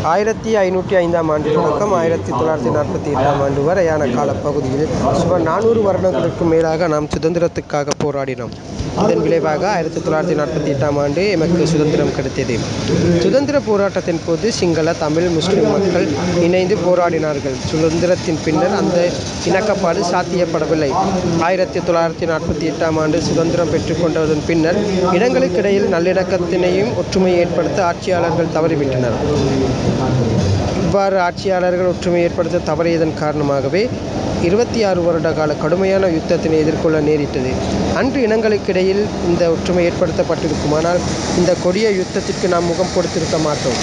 ஆயிரத்தி ஐநூற்றி ஐந்தாம் ஆண்டு தொடக்கம் ஆயிரத்தி தொள்ளாயிரத்தி நாற்பத்தி எட்டாம் ஆண்டு வரையான காலப்பகுதியில் சுமார் நானூறு வருடங்களுக்கு மேலாக நாம் சுதந்திரத்துக்காக போராடினோம் இதன் விளைவாக ஆயிரத்தி தொள்ளாயிரத்தி நாற்பத்தி எட்டாம் ஆண்டு எமக்கு சுதந்திரம் கிடைத்தது சுதந்திர போராட்டத்தின் போது சிங்கள தமிழ் முஸ்லிம் மக்கள் இணைந்து போராடினார்கள் சுதந்திரத்தின் பின்னர் அந்த இணக்கப்பாடு சாத்தியப்படவில்லை ஆயிரத்தி தொள்ளாயிரத்தி நாற்பத்தி எட்டாம் ஆண்டு சுதந்திரம் பெற்றுக்கொண்டதன் பின்னர் இடங்களுக்கிடையில் நல்லிணக்கத்தினையும் ஒற்றுமையை ஏற்படுத்த ஆட்சியாளர்கள் தவறிவிட்டனர் இவ்வாறு ஆட்சியாளர்கள் ஒற்றுமை ஏற்படுத்த தவறியதன் காரணமாகவே இருபத்தி ஆறு வருட கால கடுமையான யுத்தத்தினை எதிர்கொள்ள நேரிட்டது அன்று இனங்களுக்கிடையில் இந்த ஒற்றுமை ஏற்படுத்தப்பட்டிருக்குமானால் இந்த கொடிய யுத்தத்திற்கு நாம் முகம் கொடுத்திருக்க மாட்டோம்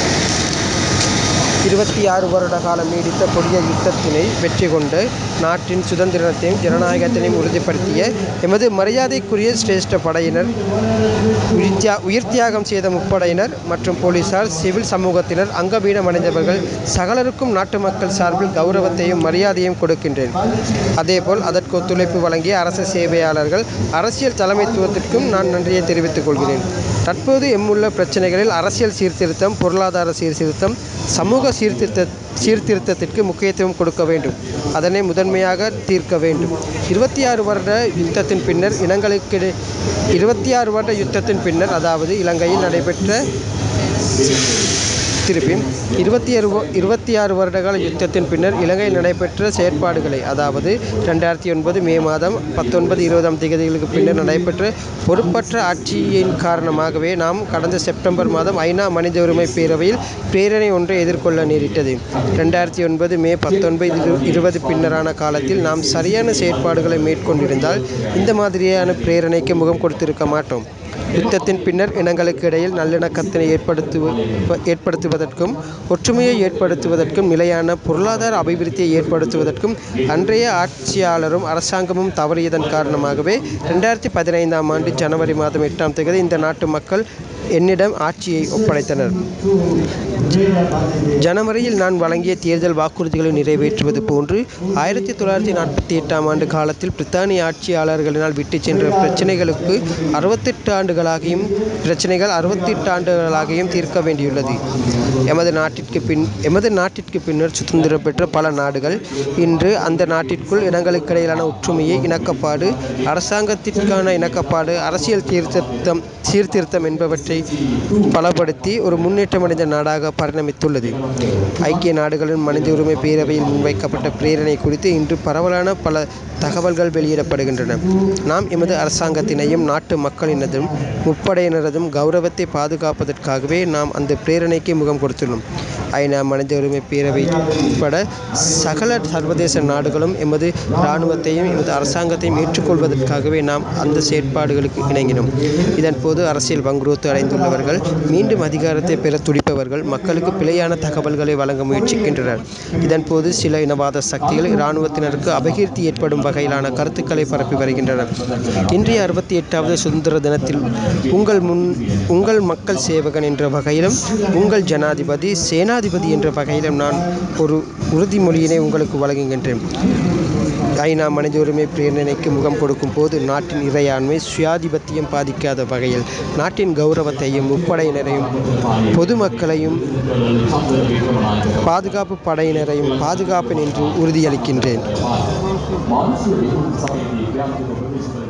இருபத்தி ஆறு வருட காலம் நீடித்த கொடிய யுத்தத்தினை வெற்றி கொண்டு நாட்டின் சுதந்திரத்தையும் ஜனநாயகத்தினையும் உறுதிப்படுத்திய எமது மரியாதைக்குரிய சிரேஷ்ட படையினர் உயிர்த்தியா உயிர் தியாகம் செய்த முப்படையினர் மற்றும் போலீசார் சிவில் சமூகத்தினர் அங்கவீனம் அடைந்தவர்கள் சகலருக்கும் நாட்டு மக்கள் சார்பில் கௌரவத்தையும் மரியாதையும் கொடுக்கின்றேன் அதேபோல் அதற்கு ஒத்துழைப்பு வழங்கிய அரசு சேவையாளர்கள் அரசியல் தலைமைத்துவத்திற்கும் நான் நன்றியை தெரிவித்துக் கொள்கிறேன் தற்போது எம்முள்ள பிரச்சனைகளில் அரசியல் சீர்திருத்தம் பொருளாதார சீர்திருத்தம் சமூக சீர்திருத்த சீர்திருத்தத்திற்கு முக்கியத்துவம் கொடுக்க வேண்டும் அதனை முதன்மையாக தீர்க்க வேண்டும் இருபத்தி ஆறு வருட யுத்தத்தின் பின்னர் இனங்களுக்கு இருபத்தி ஆறு வருட யுத்தத்தின் பின்னர் அதாவது இலங்கையில் நடைபெற்ற திருப்பி இருபத்தி ஆறு இருபத்தி ஆறு வருடகால யுத்தத்தின் பின்னர் இலங்கையில் நடைபெற்ற செயற்பாடுகளை அதாவது ரெண்டாயிரத்தி ஒன்பது மே மாதம் பத்தொன்பது இருபதாம் தேதிகளுக்கு பின்னர் நடைபெற்ற பொறுப்பற்ற ஆட்சியின் காரணமாகவே நாம் கடந்த செப்டம்பர் மாதம் ஐநா மனித உரிமை பேரவையில் பிரேரணை ஒன்றை எதிர்கொள்ள நேரிட்டது ரெண்டாயிரத்தி ஒன்பது மே பத்தொன்பது இரு இருபது பின்னரான காலத்தில் நாம் சரியான செயற்பாடுகளை மேற்கொண்டிருந்தால் இந்த மாதிரியான பிரேரணைக்கு முகம் கொடுத்திருக்க மாட்டோம் யுத்தத்தின் பின்னர் இனங்களுக்கு இடையில் நல்லிணக்கத்தினை ஏற்படுத்துவ ஏற்படுத்துவதற்கும் ஒற்றுமையை ஏற்படுத்துவதற்கும் நிலையான பொருளாதார அபிவிருத்தியை ஏற்படுத்துவதற்கும் அன்றைய ஆட்சியாளரும் அரசாங்கமும் தவறியதன் காரணமாகவே ரெண்டாயிரத்தி பதினைந்தாம் ஆண்டு ஜனவரி மாதம் எட்டாம் தேதி இந்த நாட்டு மக்கள் என்னிடம் ஆட்சியை ஒப்படைத்தனர் ஜனவரியில் நான் வழங்கிய தேர்தல் வாக்குறுதிகளை நிறைவேற்றுவது போன்று ஆயிரத்தி தொள்ளாயிரத்தி நாற்பத்தி எட்டாம் ஆண்டு காலத்தில் பிரித்தானிய ஆட்சியாளர்களினால் விட்டு சென்ற பிரச்சனைகளுக்கு அறுபத்தெட்டு ஆண்டுகளாகியும் பிரச்சனைகள் அறுபத்தெட்டு ஆண்டுகளாகியும் தீர்க்க வேண்டியுள்ளது எமது நாட்டிற்கு பின் எமது நாட்டிற்கு பின்னர் சுதந்திரம் பெற்ற பல நாடுகள் இன்று அந்த நாட்டிற்குள் இனங்களுக்கிடையிலான ஒற்றுமையை இணக்கப்பாடு அரசாங்கத்திற்கான இணக்கப்பாடு அரசியல் சீர்திருத்தம் சீர்திருத்தம் என்பவற்றை பலப்படுத்தி ஒரு முன்னேற்றமடைந்த நாடாக பரிணமித்துள்ளது ஐக்கிய நாடுகளின் மனித உரிமை பேரவையில் முன்வைக்கப்பட்ட பிரேரணை குறித்து இன்று பரவலான பல தகவல்கள் வெளியிடப்படுகின்றன நாம் எமது அரசாங்கத்தினையும் நாட்டு மக்களினதும் முப்படையினரதும் கௌரவத்தை பாதுகாப்பதற்காகவே நாம் அந்த பிரேரணைக்கு முகம் கொடுத்துள்ளோம் ஐநா மனித உரிமை பேரவை உட்பட சகல சர்வதேச நாடுகளும் எமது இராணுவத்தையும் எமது அரசாங்கத்தையும் ஏற்றுக்கொள்வதற்காகவே நாம் அந்த செயற்பாடுகளுக்கு இணங்கினோம் இதன் போது அரசியல் வங்குரோத்து அடைந்துள்ளவர்கள் மீண்டும் அதிகாரத்தை பெற துடிப்பவர்கள் மக்களுக்கு பிழையான தகவல்களை வழங்க முயற்சிக்கின்றனர் இதன் போது சில இனவாத சக்திகள் இராணுவத்தினருக்கு அபகீர்த்தி ஏற்படும் வகையிலான கருத்துக்களை பரப்பி வருகின்றனர் இன்றைய அறுபத்தி எட்டாவது சுதந்திர தினத்தில் உங்கள் முன் உங்கள் மக்கள் சேவகன் என்ற வகையிலும் உங்கள் ஜனாதிபதி சேனாதிபதி என்ற வகையிலும் நான் ஒரு உறுதிமொழியினை உங்களுக்கு வழங்குகின்றேன் ஐநா மனித உரிமை பிரேரணைக்கு முகம் கொடுக்கும் போது நாட்டின் இறையாண்மை சுயாதிபத்தியம் பாதிக்காத வகையில் நாட்டின் கௌரவத்தையும் முப்படையினரையும் பொதுமக்களையும் பாதுகாப்பு படையினரையும் பாதுகாப்பேன் என்று உறுதியளிக்கின்றேன் මානසික සමගිය ක්‍රියාත්මක ප්‍රදේශ